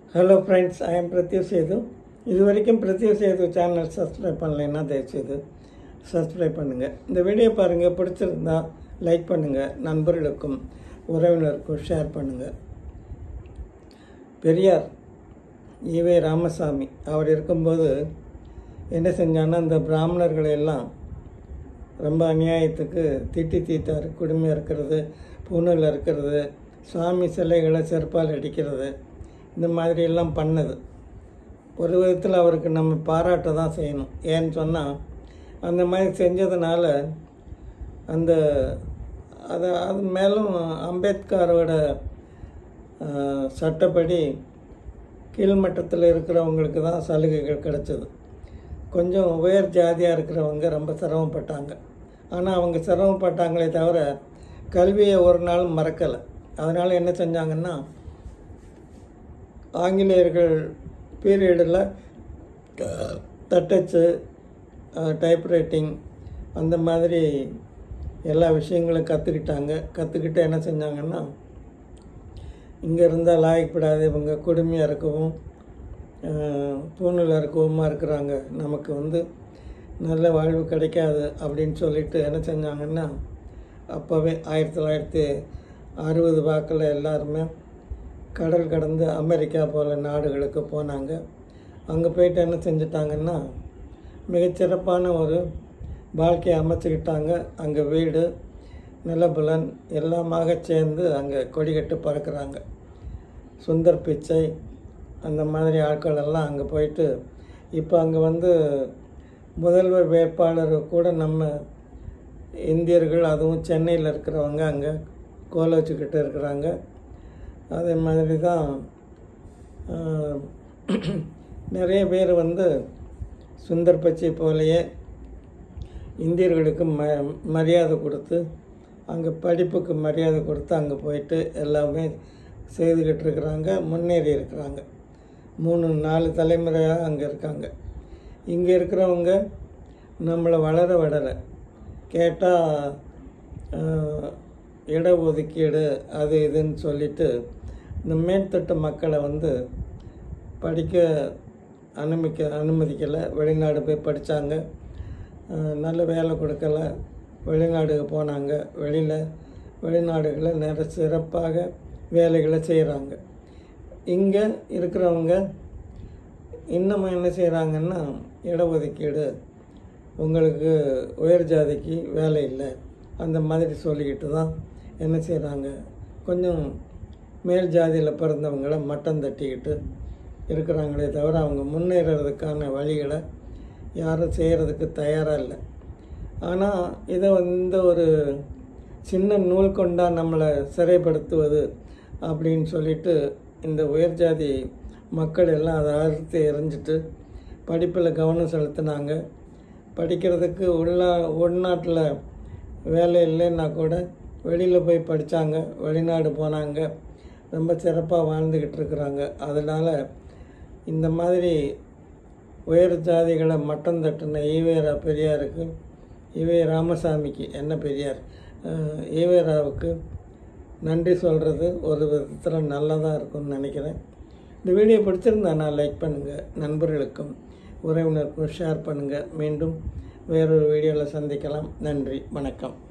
hello friends I am Prathyu Sethu இது வரைக்கும் Prathyu Setu channel subscribe பண்ணலைன்னா தயவுசெய்து சப்ஸ்கிரைப் பண்ணுங்கள் இந்த வீடியோ பாருங்கள் பிடிச்சிருந்தா லைக் பண்ணுங்கள் நண்பர்களுக்கும் உறவினருக்கும் ஷேர் பண்ணுங்கள் பெரியார் ஈவே ராமசாமி அவர் இருக்கும்போது என்ன செஞ்சான்னா இந்த பிராமணர்களை எல்லாம் ரொம்ப அநியாயத்துக்கு திட்டி தீத்தார் குடுமையாக இருக்கிறது பூணில் இருக்கிறது சாமி சிலைகளை செருப்பால் அடிக்கிறது இந்த மாதிரி எல்லாம் பண்ணது ஒரு விதத்தில் அவருக்கு நம்ம பாராட்ட தான் செய்யணும் ஏன்னு சொன்னால் அந்த மாதிரி செஞ்சதுனால அந்த அதை அது மேலும் அம்பேத்கரோட ஆஹ், சட்டப்படி கீழ்மட்டத்தில் இருக்கிறவங்களுக்கு தான் சலுகைகள் கிடைச்சது கொஞ்சம் உயர் ஜாதியாக இருக்கிறவங்க ரொம்ப சிரமப்பட்டாங்க ஆனால் அவங்க சிரமப்பட்டாங்களே தவிர கல்வியை ஒரு நாள் மறக்கலை அதனால் என்ன செஞ்சாங்கன்னா ஆங்கிலேயர்கள் பீரியடில் தட்டச்சு டைப்ரைட்டிங் அந்த மாதிரி எல்லா விஷயங்களும் கற்றுக்கிட்டாங்க கற்றுக்கிட்டு என்ன செஞ்சாங்கன்னா இங்கே இருந்தால் லாயக்கப்படாது இவங்க கொடுமையாக இருக்கவும் பூணில் இருக்கவுமா இருக்கிறாங்க நமக்கு வந்து நல்ல வாழ்வு கிடைக்காது அப்படின்னு சொல்லிட்டு என்ன செஞ்சாங்கன்னா அப்போவே ஆயிரத்தி தொள்ளாயிரத்தி அறுபது வாக்கில் எல்லாருமே கடல் கடந்து அமெரிக்கா போல நாடுகளுக்கு போனாங்க அங்கே போயிட்டு என்ன செஞ்சிட்டாங்கன்னா மிகச்சிறப்பான ஒரு வாழ்க்கையை அமைச்சுக்கிட்டாங்க அங்கே வீடு நிலபுலன் எல்லாமாக சேர்ந்து அங்கே கொடிகட்டு பறக்கிறாங்க சுந்தர் பிச்சை அந்த மாதிரி ஆட்கள் எல்லாம் அங்கே போயிட்டு இப்போ அங்கே வந்து முதல்வர் வேட்பாளர் கூட நம்ம இந்தியர்கள் அதுவும் சென்னையில் இருக்கிறவங்க அங்கே கோல வச்சுக்கிட்டு இருக்கிறாங்க அதே மாதிரி தான் ஆஹ், நிறைய பேர் வந்து சுந்தர் பிச்சை போலயே இந்தியர்களுக்கு ம மரியாதை கொடுத்து அங்கே படிப்புக்கு மரியாதை கொடுத்து அங்கே போயிட்டு எல்லாமே செய்துக்கிட்டு இருக்கிறாங்க முன்னேறி இருக்கிறாங்க மூணு நாலு தலைமுறையாக அங்கே இருக்காங்க இங்கே இருக்கிறவங்க நம்மளை வளர விடலை கேட்டால் இடஒதுக்கீடு அது இதுன்னு சொல்லிட்டு இந்த மேல்தட்டு மக்களை வந்து படிக்க அனுமதிக்க அனுமதிக்கலை வெளிநாடு போய் படித்தாங்க நல்ல வேலை கொடுக்கல வெளிநாடுக்கு போனாங்க வெளியில் வெளிநாடுகளில் நிறைய சிறப்பாக வேலைகளை செய்கிறாங்க இங்கே இருக்கிறவங்க இன்னமும் என்ன செய்கிறாங்கன்னா இடஒதுக்கீடு உங்களுக்கு உயர் ஜாதிக்கு வேலை இல்லை அந்த மாதிரி சொல்லிக்கிட்டு தான் என்ன செய்கிறாங்க கொஞ்சம் மேல் ஜாதியில் பிறந்தவங்கள மட்டம் தட்டிக்கிட்டு இருக்கிறாங்களே தவிர அவங்க முன்னேறதுக்கான வழிகளை யாரும் செய்கிறதுக்கு தயாராக இல்லை ஆனால் இதை வந்து ஒரு சின்ன நூல் கொண்டா நம்மளை சிறைப்படுத்துவது அப்படின்னு சொல்லிட்டு இந்த உயர் ஜாதி மக்கள் எல்லாம் அதை அறுத்து எறிஞ்சிட்டு படிப்பில் கவனம் செலுத்தினாங்க படிக்கிறதுக்கு உள்ள உள்நாட்டில் வேலை இல்லைன்னா கூட வெளியில் போய் படித்தாங்க வெளிநாடு போனாங்க ரொம்ப சிறப்பாக வாழ்ந்துக்கிட்டு இருக்கிறாங்க அதனால் இந்த மாதிரி உயர் ஜாதிகளை மட்டம் தட்டின ஈவேரா பெரியாருக்கு ஈவே ராமசாமிக்கு என்ன பெரியார் அஹ், ஈவேராவுக்கு நன்றி சொல்கிறது ஒரு விதத்தில் நல்லதாக இருக்கும்னு நினைக்கிறேன் இந்த வீடியோ பிடிச்சிருந்தா நான் லைக் பண்ணுங்கள் நண்பர்களுக்கும் உறவினருக்கும் ஷேர் பண்ணுங்கள் மீண்டும் வேறொரு வீடியோவில் சந்திக்கலாம் நன்றி வணக்கம்